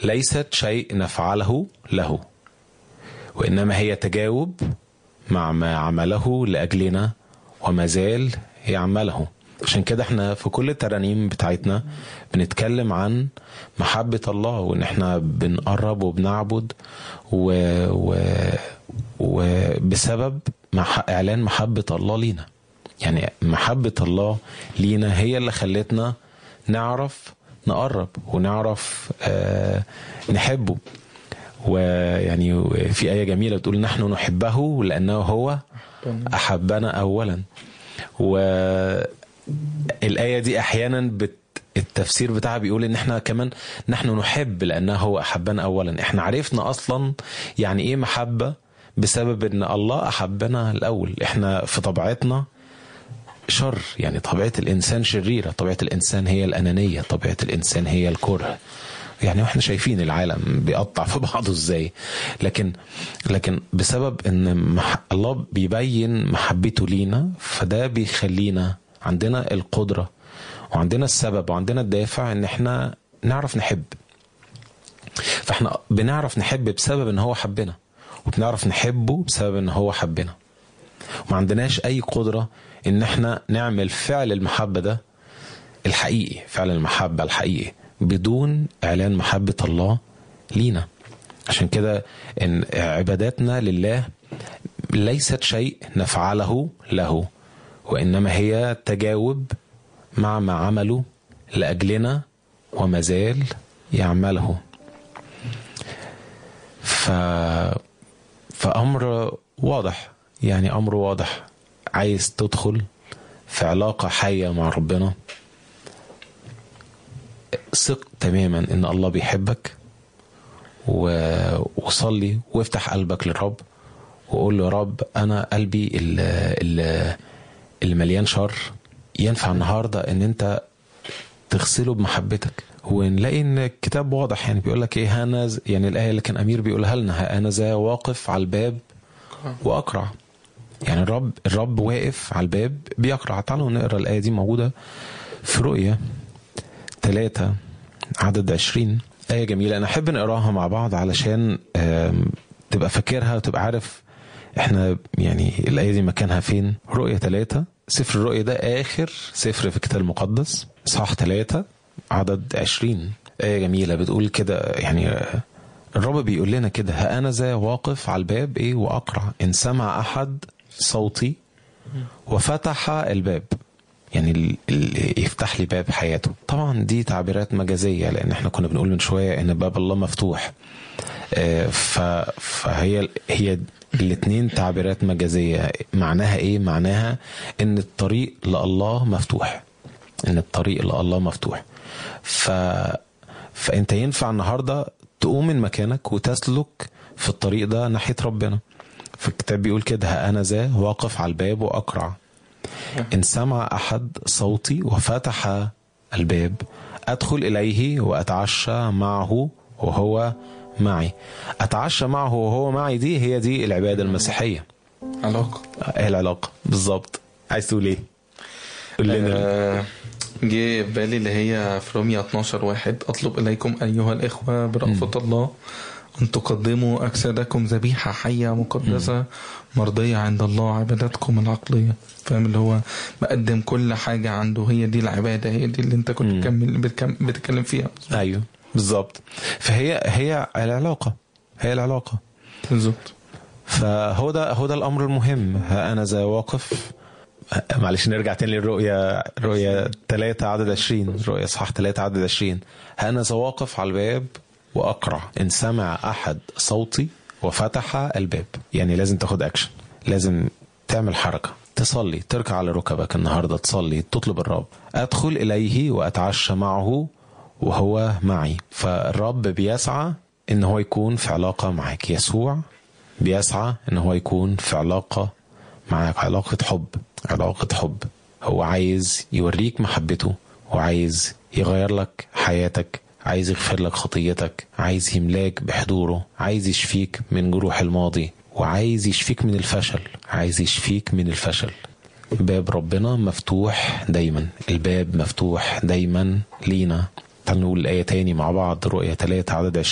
ليست شيء نفعله له وإنما هي تجاوب مع ما عمله لأجلنا وما زال يعمله عشان كده احنا في كل الترانيم بتاعتنا بنتكلم عن محبة الله وان احنا بنقرب وبنعبد و... و... وبسبب مح... اعلان محبة الله لينا يعني محبة الله لينا هي اللي خلتنا نعرف نقرب ونعرف آه نحبه ويعني في آية جميلة بتقول نحن نحبه لأنه هو أحبنا أولا والآية دي أحيانا بت التفسير بتاعها بيقول ان احنا كمان نحن نحب لانه هو احبنا اولا احنا عرفنا اصلا يعني ايه محبه بسبب ان الله احبنا الاول احنا في طبيعتنا شر يعني طبيعه الانسان شريره طبيعه الانسان هي الانانيه طبيعه الانسان هي الكره يعني واحنا شايفين العالم بيقطع في بعضه ازاي لكن لكن بسبب ان مح الله بيبين محبته لينا فده بيخلينا عندنا القدره وعندنا السبب وعندنا الدافع ان احنا نعرف نحب فاحنا بنعرف نحب بسبب ان هو حبنا وبنعرف نحبه بسبب ان هو حبنا وما عندناش اي قدره ان احنا نعمل فعل المحبه ده الحقيقي فعل المحبه الحقيقي بدون اعلان محبه الله لينا عشان كده ان عباداتنا لله ليست شيء نفعله له وانما هي تجاوب مع ما عمله لاجلنا وما زال يعمله ف فامر واضح يعني امر واضح عايز تدخل في علاقه حيه مع ربنا ثق تماما ان الله بيحبك و... وصلي وافتح قلبك للرب وقول له يا رب انا قلبي اللي, اللي مليان شر ينفع النهارده ان انت تغسله بمحبتك ونلاقي ان الكتاب واضح يعني بيقول لك ايه انا يعني الايه اللي كان امير بيقولها لنا ها انا ذا واقف على الباب واقرع يعني الرب الرب واقف على الباب بيقرع تعالوا نقرا الايه دي موجوده في رؤيا ثلاثة عدد عشرين آية جميلة أنا أحب نقراها مع بعض علشان تبقى فاكرها وتبقى عارف احنا يعني الآية دي مكانها فين رؤية ثلاثة سفر الرؤية ده آخر سفر في الكتاب المقدس صح ثلاثة عدد عشرين آية جميلة بتقول كده يعني الرب بيقول لنا كده ها أنا ذا واقف على الباب إيه وأقرع إن سمع أحد صوتي وفتح الباب يعني اللي يفتح لي باب حياته طبعا دي تعبيرات مجازية لأن احنا كنا بنقول من شوية إن باب الله مفتوح فهي هي الاثنين تعبيرات مجازية معناها ايه معناها ان الطريق لله مفتوح ان الطريق لله مفتوح ف فانت ينفع النهارده تقوم من مكانك وتسلك في الطريق ده ناحيه ربنا فالكتاب بيقول كده ها انا ذا واقف على الباب واقرع ان سمع احد صوتي وفتح الباب ادخل اليه واتعشى معه وهو معي اتعشى معه وهو معي دي هي دي العباده المسيحيه علاقه ايه العلاقه بالظبط عايز تقول ايه قول لنا آه، جه في بالي اللي هي في روميا 12 واحد اطلب اليكم ايها الاخوه برأفة الله ان تقدموا اجسادكم ذبيحه حيه مقدسه مرضيه عند الله عبادتكم العقليه فاهم اللي هو مقدم كل حاجه عنده هي دي العباده هي دي اللي انت كنت بتكمل بتكم- بتتكلم فيها ايوه بالظبط فهي هي العلاقه هي العلاقه بالظبط فهو ده هو ده الامر المهم ها انا ذا واقف معلش نرجع تاني للرؤيا رؤيا 3 عدد 20 رؤيا صح 3 عدد 20 ها انا ذا واقف على الباب واقرع ان سمع احد صوتي وفتح الباب يعني لازم تاخد اكشن لازم تعمل حركه تصلي تركع على ركبك النهارده تصلي تطلب الرب ادخل اليه واتعشى معه وهو معي فالرب بيسعى ان هو يكون في علاقه معك يسوع بيسعى ان هو يكون في علاقه معك علاقه حب علاقه حب هو عايز يوريك محبته وعايز يغير لك حياتك عايز يغفر لك خطيتك عايز يملاك بحضوره عايز يشفيك من جروح الماضي وعايز يشفيك من الفشل عايز يشفيك من الفشل باب ربنا مفتوح دايما الباب مفتوح دايما لينا تعالوا نقول الآية تاني مع بعض رؤية 3 عدد 20